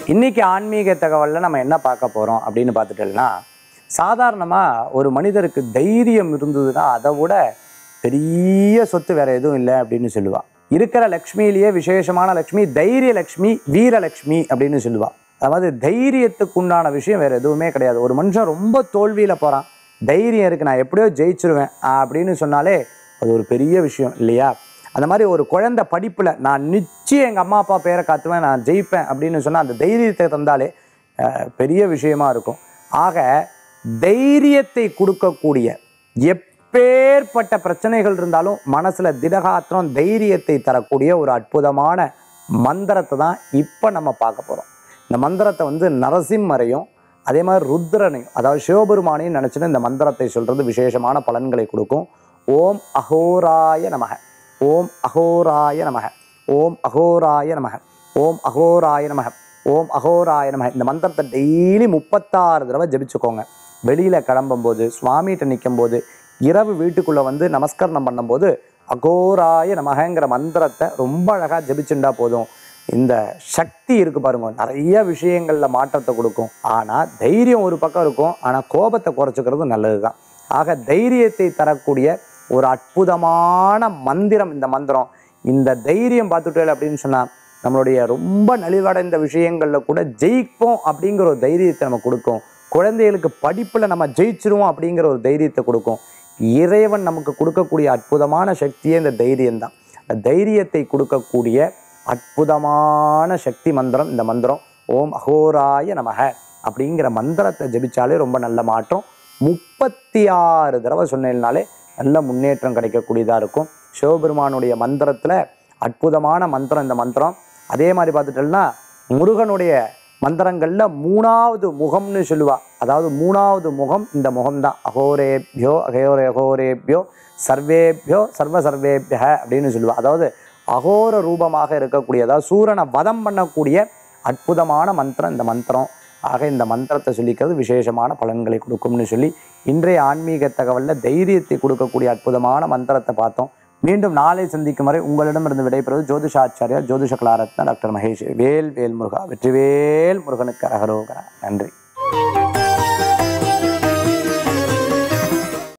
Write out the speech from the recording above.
இன்னைக்கு ஆன்மீக தகவலில் நம்ம என்ன பார்க்க போகிறோம் அப்படின்னு பார்த்துட்டோம்னா சாதாரணமாக ஒரு மனிதருக்கு தைரியம் இருந்ததுன்னா அதை விட பெரிய சொத்து வேற எதுவும் இல்லை அப்படின்னு சொல்லுவா இருக்கிற லக்ஷ்மியிலேயே விசேஷமான லக்ஷ்மி தைரிய லக்ஷ்மி வீரலக்ஷ்மி அப்படின்னு சொல்லுவா அதாவது தைரியத்துக்கு உண்டான விஷயம் வேற எதுவுமே கிடையாது ஒரு மனுஷன் ரொம்ப தோல்வியில் போகிறான் தைரியம் இருக்கு நான் எப்படியோ ஜெயிச்சிருவேன் அப்படின்னு சொன்னாலே அது ஒரு பெரிய விஷயம் இல்லையா அந்த மாதிரி ஒரு குழந்தை படிப்பில் நான் நிச்சயம் எங்கள் அம்மா அப்பா பேரை காத்துவேன் நான் ஜெயிப்பேன் அப்படின்னு சொன்னால் அந்த தைரியத்தை தந்தாலே அஹ், பெரிய விஷயமா இருக்கும் ஆக தைரியத்தை கொடுக்கக்கூடிய எப்பேற்பட்ட பிரச்சனைகள் இருந்தாலும் மனசில் திடகாத்திரம் தைரியத்தை தரக்கூடிய ஒரு அற்புதமான மந்திரத்தை தான் இப்போ நம்ம பார்க்க போகிறோம் இந்த மந்திரத்தை வந்து நரசிம்மரையும் அதே மாதிரி ருத்ரனையும் அதாவது சிவபெருமானையும் நினச்சிட்டு இந்த மந்திரத்தை சொல்கிறது விசேஷமான பலன்களை கொடுக்கும் ஓம் அகோராய நமக ஓம் அகோராய நமக ஓம் அகோராய நமக ஓம் அகோராய நமக ஓம் அகோராய நமக இந்த மந்திரத்தை டெய்லி முப்பத்தாறு தடவை ஜெபிச்சுக்கோங்க வெளியில் கிளம்பும்போது சுவாமிகிட்ட நிற்கும்போது இரவு வீட்டுக்குள்ளே வந்து நமஸ்கரணம் பண்ணும்போது அகோராய நமகங்கிற மந்திரத்தை ரொம்ப அழகாக ஜெபிச்சுண்டா போதும் இந்த சக்தி இருக்கு பாருங்க நிறைய விஷயங்களில் மாற்றத்தை கொடுக்கும் ஆனால் தைரியம் ஒரு பக்கம் இருக்கும் ஆனால் கோபத்தை குறைச்சிக்கிறது நல்லது தான் ஆக தைரியத்தை தரக்கூடிய ஒரு அற்புதமான மந்திரம் இந்த மந்திரம் இந்த தைரியம் பார்த்துட்டே அப்படின்னு சொன்னால் நம்மளுடைய ரொம்ப நலிவடைந்த விஷயங்களில் கூட ஜெயிப்போம் அப்படிங்கிற ஒரு தைரியத்தை நம்ம கொடுக்கும் குழந்தைகளுக்கு படிப்பில் நம்ம ஜெயிச்சிருவோம் அப்படிங்கிற ஒரு தைரியத்தை கொடுக்கும் இறைவன் நமக்கு கொடுக்கக்கூடிய அற்புதமான சக்தியே இந்த தைரியம் தான் அந்த தைரியத்தை கொடுக்கக்கூடிய அற்புதமான சக்தி மந்திரம் இந்த மந்திரம் ஓம் அகோராய நமக அப்படிங்கிற மந்திரத்தை ஜெபிச்சாலே ரொம்ப நல்ல மாற்றம் முப்பத்தி ஆறு தடவை சொன்னேன்னாலே நல்ல முன்னேற்றம் கிடைக்கக்கூடியதாக இருக்கும் சிவபெருமானுடைய மந்திரத்தில் அற்புதமான மந்திரம் இந்த மந்திரம் அதே மாதிரி பார்த்துட்டோம்னா முருகனுடைய மந்திரங்களில் மூணாவது முகம்னு சொல்லுவா அதாவது மூணாவது முகம் இந்த முகம்தான் அகோரேபியோ அகோரே அகோரேபியோ சர்வேபியோ சர்வ சர்வேபிய அப்படின்னு சொல்லுவா அதாவது அகோர ரூபமாக இருக்கக்கூடிய அதாவது சூரனை வதம் பண்ணக்கூடிய அற்புதமான மந்திரம் இந்த மந்திரம் ஆக இந்த மந்திரத்தை சொல்லிக்கிறது விசேஷமான பலன்களை கொடுக்கும்னு சொல்லி இன்றைய ஆன்மீக தகவலில் தைரியத்தை கொடுக்கக்கூடிய அற்புதமான மந்திரத்தை பார்த்தோம் மீண்டும் நாளை சந்திக்கும் வரை உங்களிடமிருந்து விடைபெறுவது ஜோதிஷாச்சாரியா ஜோதிஷ கலாரத்ன டாக்டர் மகேஷ் வேல் வேல் முருகா வெற்றிவேல் முருகனுக்கு அரகரோகரா நன்றி